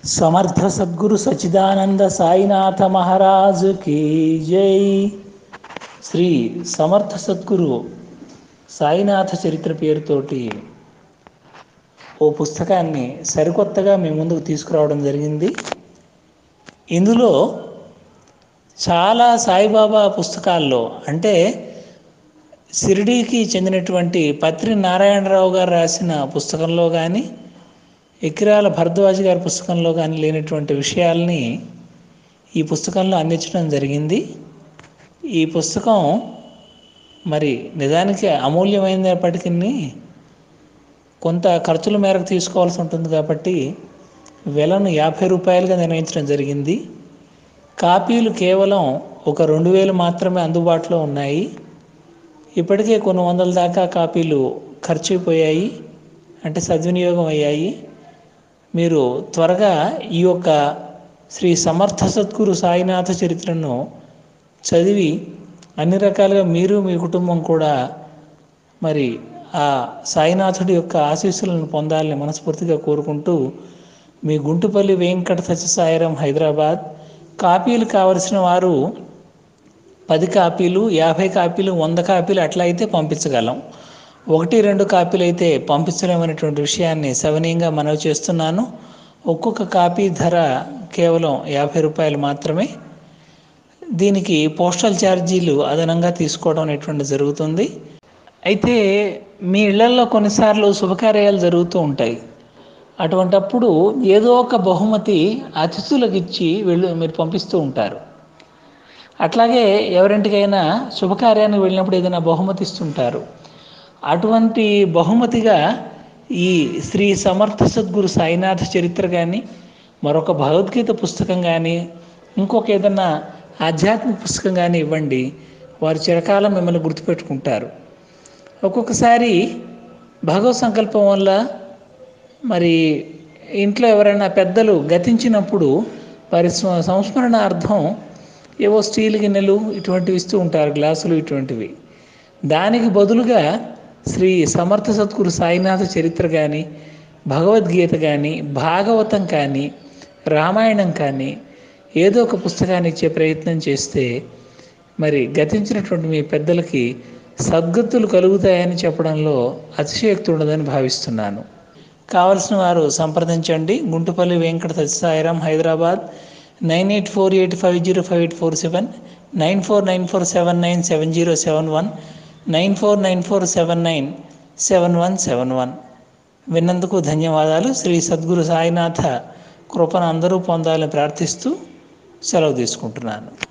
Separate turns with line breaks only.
సమర్థ సద్గురు సచిదానంద సాయినాథ మహారాజుకి జై శ్రీ సమర్థ సద్గురు సాయినాథ చరిత్ర పేరుతోటి ఓ పుస్తకాన్ని సరికొత్తగా మీ ముందుకు తీసుకురావడం జరిగింది ఇందులో చాలా సాయిబాబా పుస్తకాల్లో అంటే షిరిడీకి చెందినటువంటి పత్రి నారాయణరావు గారు రాసిన పుస్తకంలో కానీ ఎకిరాల భరద్వాజ్ గారి పుస్తకంలో కానీ లేనటువంటి విషయాల్ని ఈ పుస్తకంలో అందించడం జరిగింది ఈ పుస్తకం మరి నిజానికి అమూల్యమైనప్పటికీ కొంత ఖర్చుల మేరకు తీసుకోవాల్సి ఉంటుంది కాబట్టి వెలను యాభై రూపాయలుగా నిర్ణయించడం జరిగింది కాపీలు కేవలం ఒక రెండు వేలు మాత్రమే అందుబాటులో ఉన్నాయి ఇప్పటికే కొన్ని వందల దాకా కాపీలు ఖర్చు అయిపోయాయి అంటే సద్వినియోగం అయ్యాయి మీరు త్వరగా ఈ యొక్క శ్రీ సమర్థ సద్గురు సాయినాథ చరిత్రను చదివి అన్ని రకాలుగా మీరు మీ కుటుంబం కూడా మరి ఆ సాయినాథుడి యొక్క ఆశీస్సులను పొందాలని మనస్ఫూర్తిగా కోరుకుంటూ మీ గుంటుపల్లి వెంకట సత్యసాయిరం హైదరాబాద్ కాపీలు కావలసిన వారు పది కాపీలు యాభై కాపీలు వంద కాపీలు అట్లా అయితే పంపించగలం ఒకటి రెండు కాపీలు అయితే పంపించలేమనేటువంటి విషయాన్ని సవనీయంగా మనవి చేస్తున్నాను ఒక్కొక్క కాపీ ధర కేవలం యాభై రూపాయలు మాత్రమే దీనికి పోస్టల్ ఛార్జీలు అదనంగా తీసుకోవడం అనేటువంటి జరుగుతుంది అయితే మీ ఇళ్లలో కొన్నిసార్లు శుభకార్యాలు జరుగుతూ ఉంటాయి అటువంటప్పుడు ఏదో ఒక బహుమతి అతిథులకు ఇచ్చి వెళ్ళు మీరు పంపిస్తూ ఉంటారు అట్లాగే ఎవరింటికైనా శుభకార్యానికి వెళ్ళినప్పుడు ఏదైనా బహుమతి ఇస్తుంటారు అటువంటి బహుమతిగా ఈ శ్రీ సమర్థ సద్గురు సాయినాథ చరిత్ర కానీ మరొక భగవద్గీత పుస్తకం కానీ ఇంకొక ఏదన్నా ఆధ్యాత్మిక పుస్తకం కానీ ఇవ్వండి వారు చిరకాలం మిమ్మల్ని గుర్తుపెట్టుకుంటారు ఒక్కొక్కసారి భగవత్ సంకల్పం వల్ల మరి ఇంట్లో ఎవరైనా పెద్దలు గతించినప్పుడు వారి సంస్మరణార్థం ఏవో స్టీల్ గిన్నెలు ఇటువంటివి ఇస్తూ ఉంటారు గ్లాసులు ఇటువంటివి దానికి బదులుగా శ్రీ సమర్థ సద్గురు సాయినాథ చరిత్ర కానీ భగవద్గీత కానీ భాగవతం కానీ రామాయణం కానీ ఏదో ఒక పుస్తకాన్ని ఇచ్చే ప్రయత్నం చేస్తే మరి గతించినటువంటి మీ పెద్దలకి సద్గతులు కలుగుతాయని చెప్పడంలో అతిశయోక్తి ఉండదని భావిస్తున్నాను కావలసిన వారు సంప్రదించండి Guntupalli Venkata Satyasairam Hyderabad nine eight four eight five zero five eight four seven nine four nine four seven nine seven zero seven one nine four nine four seven nine seven one seven one విన్నందుకు ధన్యవాదాలు శ్రీ సద్గురు సాయినాథ కృపను అందరూ పొందాలని ప్రార్థిస్తూ సెలవు తీసుకుంటున్నాను